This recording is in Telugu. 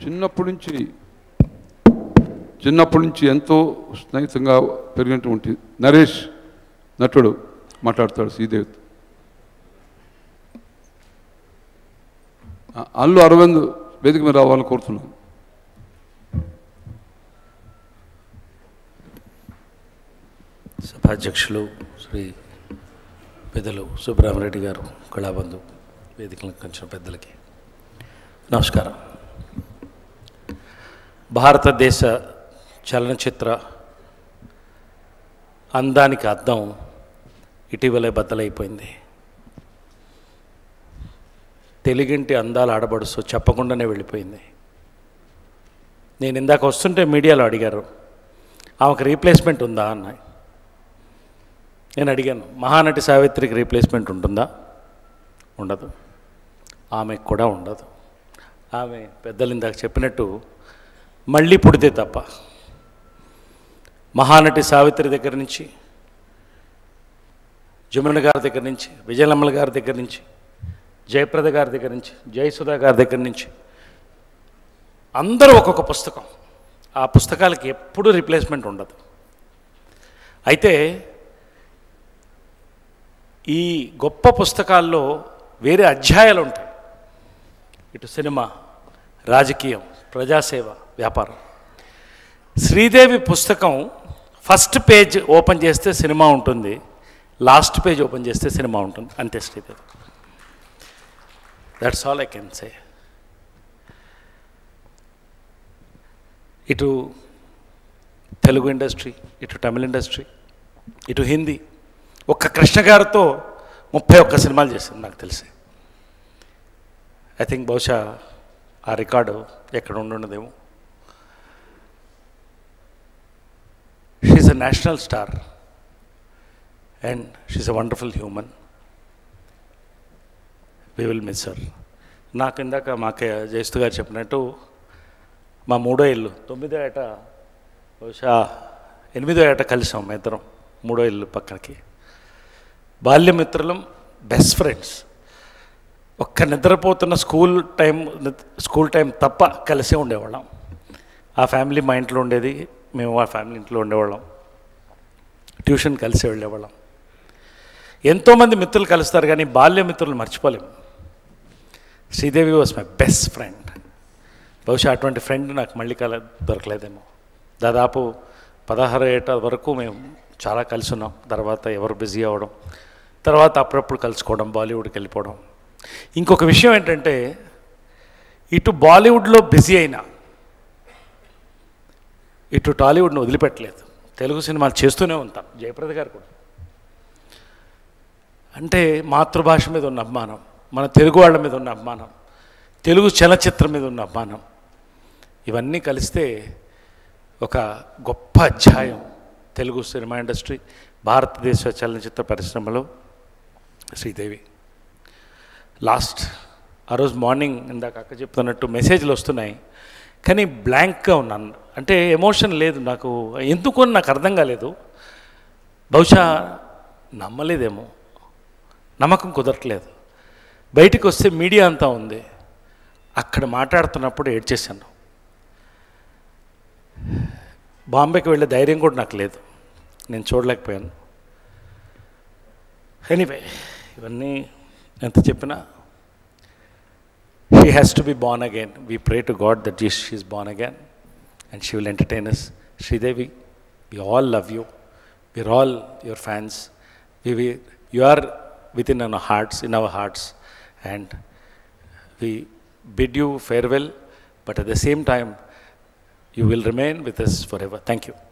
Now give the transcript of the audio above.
చిన్నప్పటి నుంచి చిన్నప్పటి నుంచి ఎంతో స్నేహితంగా పెరిగినటువంటి నరేష్ నటుడు మాట్లాడతాడు శ్రీదేవి ఆ, అల్లు అరవింద్ వేదిక మీద రావాలని కోరుతున్నాను సభాధ్యక్షులు శ్రీ పెద్దలు సుబ్రహ్మరెడ్డి గారు కళాబంధు వేదికలకు వచ్చిన పెద్దలకి నమస్కారం భారతదేశ చలనచిత్ర అందానికి అద్దం ఇటీవలే బద్దలైపోయింది తెలుగింటి అందాలు ఆడబడుస్తూ చెప్పకుండానే వెళ్ళిపోయింది నేను ఇందాక వస్తుంటే మీడియాలో అడిగారు ఆమెకు రీప్లేస్మెంట్ ఉందా అన్నాయి నేను అడిగాను మహానటి సావిత్రికి రీప్లేస్మెంట్ ఉంటుందా ఉండదు ఆమెకు కూడా ఉండదు ఆమె పెద్దలు ఇందాక చెప్పినట్టు మళ్ళీ పుడితే తప్ప మహానటి సావిత్రి దగ్గర నుంచి జమున గారి దగ్గర నుంచి విజయలమ్మల గారి దగ్గర నుంచి జయప్రద గారి దగ్గర నుంచి జయసుధా గారి దగ్గర నుంచి అందరూ ఒక్కొక్క పుస్తకం ఆ పుస్తకాలకి ఎప్పుడూ రీప్లేస్మెంట్ ఉండదు అయితే ఈ గొప్ప పుస్తకాల్లో వేరే అధ్యాయాలు ఉంటాయి ఇటు సినిమా రాజకీయం ప్రజాసేవ వ్యాపారం శ్రీదేవి పుస్తకం ఫస్ట్ పేజ్ ఓపెన్ చేస్తే సినిమా ఉంటుంది లాస్ట్ పేజ్ ఓపెన్ చేస్తే సినిమా ఉంటుంది అంతే Sridevi that's all I can say ఇటు తెలుగు ఇండస్ట్రీ ఇటు తమిళ ఇండస్ట్రీ ఇటు హిందీ ఒక్క కృష్ణ గారితో ముప్పై ఒక్క సినిమాలు చేసింది నాకు తెలిసి ఐ థింక్ బహుశా ఆ రికార్డు ఎక్కడ ఉండుండదేమో she a national star and she a wonderful human we will miss her నాకు ఇందాక మాకే జయస్తు గారు చెప్పినట్టు మా మూడో ఇల్లు తొమ్మిదో ఏట బహుశా ఎనిమిదో ఏట కలిసాం మా ఇద్దరం మూడో ఇల్లు పక్కనకి బాల్యమిత్రులం బెస్ట్ ఫ్రెండ్స్ ఒక్క నిద్రపోతున్న స్కూల్ టైం స్కూల్ టైం తప్ప కలిసే ఉండేవాళ్ళం ఆ ఫ్యామిలీ మా ఇంట్లో ఉండేది మేము ఆ ఫ్యామిలీ ఇంట్లో ఉండేవాళ్ళం ట్యూషన్ కలిసి వెళ్ళేవాళ్ళం ఎంతోమంది మిత్రులు కలుస్తారు కానీ బాల్య మిత్రులు మర్చిపోలేము Sridevi was my best friend బహుశా అటువంటి ఫ్రెండ్ నాకు మళ్ళీ కల దొరకలేదేమో దాదాపు పదహారు ఏట వరకు మేము చాలా కలిసి ఉన్నాం తర్వాత ఎవరు బిజీ అవ్వడం తర్వాత అప్పుడప్పుడు కలుసుకోవడం బాలీవుడ్కి వెళ్ళిపోవడం ఇంకొక విషయం ఏంటంటే ఇటు బాలీవుడ్లో బిజీ అయినా ఇటు టాలీవుడ్ను వదిలిపెట్టలేదు తెలుగు సినిమాలు చేస్తూనే ఉంటాం జయప్రద గారు కూడా అంటే మాతృభాష మీద ఉన్న అభిమానం మన తెలుగు వాళ్ళ మీద ఉన్న అభిమానం తెలుగు చలచిత్రం మీద ఉన్న అభిమానం ఇవన్నీ కలిస్తే ఒక గొప్ప అధ్యాయం తెలుగు సినిమా ఇండస్ట్రీ భారతదేశ చలనచిత్ర పరిశ్రమలో శ్రీదేవి లాస్ట్ ఆ రోజు మార్నింగ్ ఇందాక అక్క చెప్తున్నట్టు మెసేజ్లు వస్తున్నాయి కానీ బ్లాంక్గా ఉన్నాను అంటే ఎమోషన్ లేదు నాకు ఎందుకు అని నాకు అర్థం కాలేదు బహుశా నమ్మలేదేమో నమ్మకం కుదరట్లేదు బయటికి వస్తే మీడియా అంతా ఉంది అక్కడ మాట్లాడుతున్నప్పుడు ఏడ్చేశాను బాంబేకి వెళ్ళే ధైర్యం కూడా నాకు లేదు నేను చూడలేకపోయాను ఎనీవే ఇవన్నీ ఎంత చెప్పినా she has to be born again we pray to god that she's she's born again and she will entertain us Sridevi we all love you we're all your fans we we you are with in our hearts in our hearts and we bid you farewell, but at the same time, you will remain with us forever. Thank you.